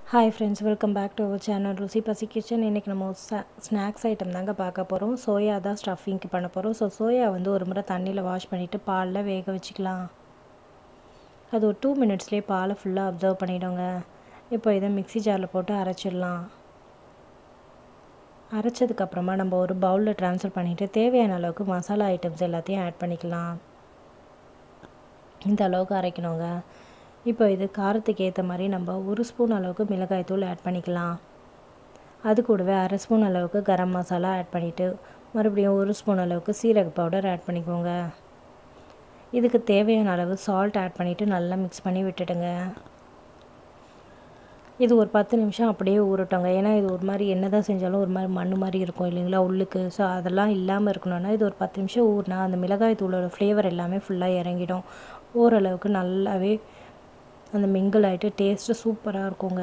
hi friends welcome back to our channel Rusi Pasi kitchen இன்றைக்கி நம்ம snacks item தாங்க பார்க்க போகிறோம் சோயா தான் ஸ்டஃபிங்க்கு பண்ண போகிறோம் ஸோ சோயா வந்து ஒரு முறை தண்ணியில் வாஷ் பண்ணிவிட்டு பாலில் வேக வச்சுக்கலாம் அது ஒரு டூ மினிட்ஸ்லேயே பாலை ஃபுல்லாக அப்சர்வ் பண்ணிவிடுங்க இப்போ இதை மிக்ஸி ஜாரில் போட்டு அரைச்சிடலாம் அரைச்சதுக்கப்புறமா நம்ம ஒரு பவுலில் ட்ரான்ஸ்ஃபர் பண்ணிவிட்டு தேவையான அளவுக்கு மசாலா ஐட்டம்ஸ் எல்லாத்தையும் ஆட் பண்ணிக்கலாம் இந்த அளவுக்கு அரைக்கணுங்க இப்போ இது காரத்துக்கு ஏற்ற மாதிரி நம்ம ஒரு ஸ்பூன் அளவுக்கு மிளகாய்த்தூள் ஆட் பண்ணிக்கலாம் அது கூடவே அரை ஸ்பூன் அளவுக்கு கரம் மசாலா ஆட் பண்ணிவிட்டு மறுபடியும் ஒரு ஸ்பூன் அளவுக்கு சீரக பவுடர் ஆட் பண்ணிக்கோங்க இதுக்கு தேவையான அளவு சால்ட் ஆட் பண்ணிவிட்டு நல்லா மிக்ஸ் பண்ணி விட்டுடுங்க இது ஒரு பத்து நிமிஷம் அப்படியே ஊறட்டோங்க ஏன்னா இது ஒரு மாதிரி என்ன தான் செஞ்சாலும் ஒரு மாதிரி மண் மாதிரி இருக்கும் இல்லைங்களா உள்ளுக்கு ஸோ அதெல்லாம் இல்லாமல் இருக்கணும்னா இது ஒரு பத்து நிமிஷம் ஊறினா அந்த மிளகாய் தூளோட ஃப்ளேவர் எல்லாமே ஃபுல்லாக இறங்கிடும் ஓரளவுக்கு நல்லாவே அந்த மிங்கிள் ஆகிட்டு டேஸ்ட்டு சூப்பராக இருக்குங்க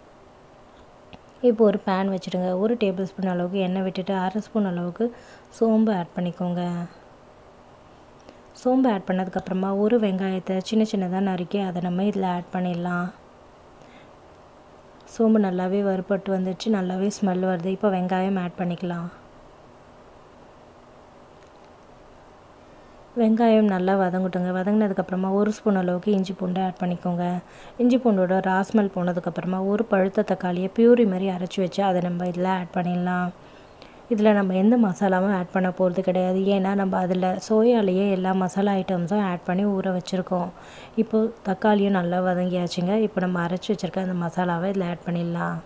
இப்போ ஒரு பேன் வச்சுடுங்க ஒரு டேபிள் ஸ்பூன் அளவுக்கு எண்ணெய் விட்டுட்டு அரை ஸ்பூன் அளவுக்கு சோம்பு ஆட் பண்ணிக்கோங்க சோம்பு ஆட் பண்ணதுக்கப்புறமா ஒரு வெங்காயத்தை சின்ன சின்னதாக நறுக்கி அதை நம்ம இதில் ஆட் பண்ணிடலாம் சோம்பு நல்லாவே வறுபட்டு வந்துடுச்சு நல்லாவே ஸ்மெல் வருது இப்போ வெங்காயம் ஆட் பண்ணிக்கலாம் வெங்காயம் நல்லா வதங்கட்டுங்க வதங்கினதுக்கப்புறமா ஒரு ஸ்பூன் அளவுக்கு இஞ்சி பூண்டு ஆட் பண்ணிக்கோங்க இஞ்சி பூண்டோட ராஸ்மெல் போனதுக்கப்புறமா ஒரு பழுத்த தக்காளியை பியூரி மாதிரி அரைச்சி வச்சு அதை நம்ம இதில் ஆட் பண்ணிடலாம் இதில் நம்ம எந்த மசாலாவும் ஆட் பண்ண போகிறது கிடையாது ஏன்னா நம்ம அதில் சோயாலேயே எல்லா மசாலா ஐட்டம்ஸும் ஆட் பண்ணி ஊற வச்சுருக்கோம் இப்போது தக்காளியும் நல்லா வதங்கியாச்சுங்க இப்போ நம்ம அரைச்சி வச்சுருக்க அந்த மசாலாவை இதில் ஆட் பண்ணிடலாம்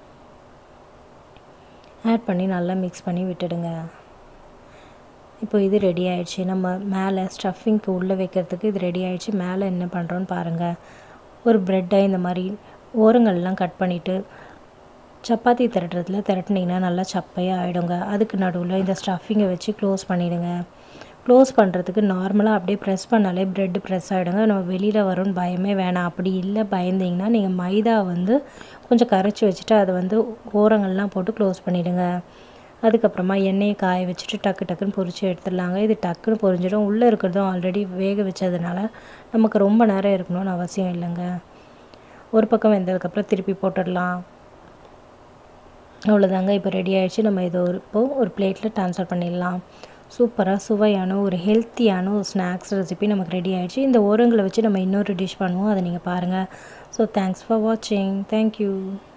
ஆட் பண்ணி நல்லா மிக்ஸ் பண்ணி விட்டுடுங்க இப்போ இது ரெடி ஆயிடுச்சு நம்ம மேலே ஸ்டஃபிங்க்கு உள்ளே வைக்கிறதுக்கு இது ரெடி ஆயிடுச்சு மேலே என்ன பண்ணுறோன்னு பாருங்கள் ஒரு ப்ரெட்டை இந்த மாதிரி ஓரங்கள்லாம் கட் பண்ணிவிட்டு சப்பாத்தி திரட்டுறதுல திரட்டினீங்கன்னா நல்லா சப்பையாக ஆகிடுங்க அதுக்கு நடுவில் இந்த ஸ்டஃபிங்கை வச்சு க்ளோஸ் பண்ணிவிடுங்க க்ளோஸ் பண்ணுறதுக்கு நார்மலாக அப்படியே ப்ரெஸ் பண்ணாலே ப்ரெட்டு ப்ரெஸ் ஆகிடுங்க நம்ம வெளியில் வரும்னு பயமே வேணாம் அப்படி இல்லை பயந்தீங்கன்னா நீங்கள் மைதா வந்து கொஞ்சம் கரைச்சி வச்சுட்டு அதை வந்து ஓரங்கள்லாம் போட்டு க்ளோஸ் பண்ணிவிடுங்க அதுக்கப்புறமா எண்ணெயை காய வச்சுட்டு டக்கு டக்குன்னு பொரிச்சு எடுத்துடலாங்க இது டக்குன்னு பொரிஞ்சிடும் உள்ளே இருக்கிறதும் ஆல்ரெடி வேக வச்சதுனால நமக்கு ரொம்ப நேரம் இருக்கணும்னு அவசியம் இல்லைங்க ஒரு பக்கம் வெந்ததுக்கப்புறம் திருப்பி போட்டுடலாம் அவ்வளோதாங்க இப்போ ரெடி ஆகிடுச்சு நம்ம இதை ஒரு இப்போது ஒரு பிளேட்டில் ட்ரான்ஸ்ஃபர் பண்ணிடலாம் சூப்பராக சுவையான ஒரு ஹெல்த்தியான ஒரு ஸ்நாக்ஸ் ரெசிபி நமக்கு ரெடி ஆகிடுச்சு இந்த ஓரங்களை வச்சு நம்ம இன்னொரு டிஷ் பண்ணுவோம் அதை நீங்கள் பாருங்கள் ஸோ தேங்க்ஸ் ஃபார் வாட்சிங் தேங்க்யூ